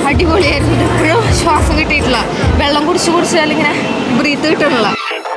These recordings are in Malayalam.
അടിപൊളിയായിരുന്നു ഇപ്പോഴും ശ്വാസം കിട്ടിയിട്ടില്ല വെള്ളം കുടിച്ച് കുടിച്ചാൽ ഇങ്ങനെ ബ്രീത്ത് കിട്ടണില്ല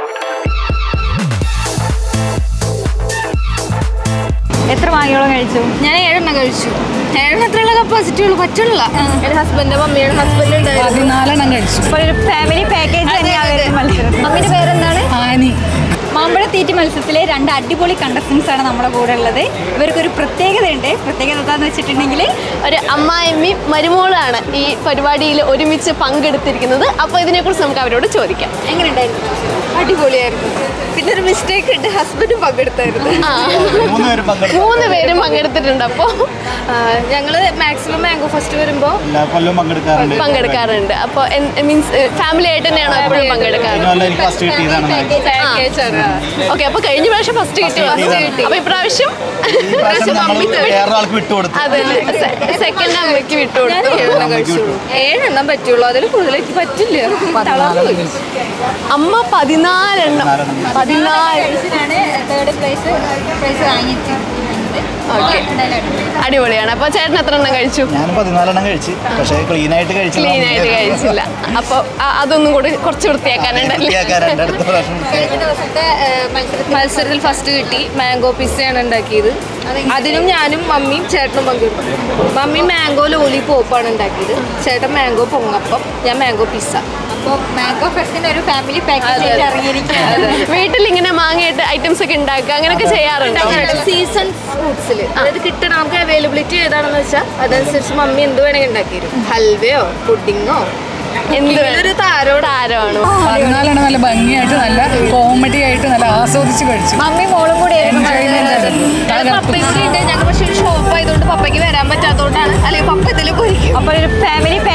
എത്ര വാങ്ങിയോളം കഴിച്ചു ഞാൻ ഏഴെണ്ണം കഴിച്ചു ഏഴെണ്ണം എത്രയുള്ള കപ്പാസിറ്റി ഉള്ളൂ പറ്റുള്ള എൻ്റെ ഹസ്ബൻഡ് മമ്മിയുടെ ഹസ്ബൻഡ് ഉണ്ടായിരുന്നു പതിനാലെണ്ണം കഴിച്ചു അപ്പോൾ ഒരു ഫാമിലി പാക്കേജ് തന്നെയാണ് മത്സരം മമ്മിയുടെ പേരെന്താണ് ആനി മാമ്പഴ തീറ്റി മത്സരത്തിലെ രണ്ട് അടിപൊളി കണ്ടസ്റ്റൻസ് ആണ് നമ്മുടെ കൂടെ ഉള്ളത് ഇവർക്കൊരു പ്രത്യേകതയുണ്ട് പ്രത്യേകത എന്താണെന്ന് വെച്ചിട്ടുണ്ടെങ്കിൽ ഒരു അമ്മായിമ്മയും മരുമോളാണ് ഈ പരിപാടിയിൽ ഒരുമിച്ച് പങ്കെടുത്തിരിക്കുന്നത് അപ്പോൾ ഇതിനെക്കുറിച്ച് നമുക്ക് അവരോട് ചോദിക്കാം എങ്ങനെയുണ്ടായിരുന്നു അടിപൊളിയായിരുന്നു പിന്നെ ഒരു മിസ്റ്റേക്ക് ഉണ്ട് ഹസ്ബൻഡും പങ്കെടുത്തായിരുന്നു ആ മൂന്നുപേരും പങ്കെടുത്തു മൂന്ന് പേരും പങ്കെടുത്തിട്ടുണ്ട് അപ്പോൾ ഞങ്ങൾ മാക്സിമം മാംഗോ ഫസ്റ്റ് വരുമ്പോൾ എല്ലാ കൊല്ലം പങ്കെടുക്കാറുണ്ട് പങ്കെടുക്കാറുണ്ട് അപ്പോൾ മീൻസ് ഫാമിലി ആയിട്ട് തന്നെയാണോ എപ്പോഴും പങ്കെടുക്കാറ് കഴിഞ്ഞ കൊല്ലം എനിക്ക് ഫസ്റ്റ് കിട്ടിയതാണ് പാക്കേജ് ആണ് ഓക്കെ അപ്പോൾ കഴിഞ്ഞ പ്രാവശ്യം ഫസ്റ്റ് കിട്ടി കിട്ടിയതാണ്. അപ്പോൾ ഇപ്രാവശ്യം ഈ പ്രാവശ്യം നമ്മൾ വേറൊരാൾക്ക് വിട്ടുകൊടുത്തു അതെ സെക്കൻഡ് അമ്മയ്ക്ക് വിട്ടുകൊടുത്തു ഏഴെണ്ണം കഴിച്ചുള്ളൂ ഏഴെണ്ണം പറ്റുള്ളൂ അതിൽ കൂടുതൽ എനിക്ക് പറ്റില്ല തളർന്നു പോയി. അമ്മ പതിനാലെണ്ണം പതിനാല് തേർഡ് പ്രൈസ് പ്രൈസ് വാങ്ങിച്ചിരിക്കുന്നത് ഓക്കെ അടിപൊളിയാണ് അപ്പോൾ ചേട്ടൻ എത്ര എണ്ണം കഴിച്ചു ഞാൻ പതിനാലെണ്ണം കഴിച്ച് പക്ഷേ ക്ലീൻ ആയിട്ട് കഴിച്ചില്ല ക്ലീൻ ആയിട്ട് കഴിച്ചില്ല അപ്പോൾ അതൊന്നും കൂടി കുറച്ച് വൃത്തിയാക്കാനുണ്ടല്ലേ വൃത്തിയാക്കാറുണ്ട് അടുത്ത പ്രാവശ്യം കഴിഞ്ഞ ദിവസത്തെ മത്സരത്തിൽ മത്സരത്തിൽ ഫസ്റ്റ് കിട്ടി മാംഗോ പിസ്സയാണ് ഉണ്ടാക്കിയത് അതിനും ഞാനും മമ്മിയും ചേട്ടനും പങ്കെടുത്തു മമ്മി മാംഗോ ലോലി പോപ്പാണ് ഉണ്ടാക്കിയത് ചേട്ടൻ മാംഗോ പൊങ്ങപ്പം ഞാൻ മാംഗോ പിസ്സ അപ്പോൾ മാംഗോ ഫെസ്റ്റിന് ഒരു ഫാമിലി പാക്കേജ് ആയിട്ട് ഇറങ്ങിയിരിക്കുകയാണ് വീട്ടിൽ ഇങ്ങനെ മാങ്ങയിട്ട് ഐറ്റംസ് ഒക്കെ ഉണ്ടാക്കുക അങ്ങനെയൊക്കെ ചെയ്യാറുണ്ടോ സീസൺ ഫ്രൂട്ട്സിൽ അതായത് കിട്ടണം നമുക്ക് അവൈലബിലിറ്റി ഏതാണെന്ന് വെച്ചാൽ അതനുസരിച്ച് മമ്മി എന്ത് വേണമെങ്കിൽ ഉണ്ടാക്കി തരും ഹൽവയോ പുഡിങ്ങോ എന്ത് ഒരു താരോട് താരമാണോ പതിനാലെണ്ണം നല്ല ഭംഗിയായിട്ട് നല്ല കോമഡി ആയിട്ട് നല്ല ആസ്വദിച്ച് കഴിച്ചു മമ്മി മോളും കൂടി ആയിരുന്നു പപ്പയ്ക്ക് ഉണ്ട് ഞങ്ങൾ പക്ഷേ ഒരു ഷോപ്പ് ആയതുകൊണ്ട് പപ്പയ്ക്ക് വരാൻ പറ്റാത്തതുകൊണ്ടാണ് അല്ലെങ്കിൽ പപ്പ ഇതിൽ പോയിരിക്കും അപ്പോൾ ഒരു ഫാമിലി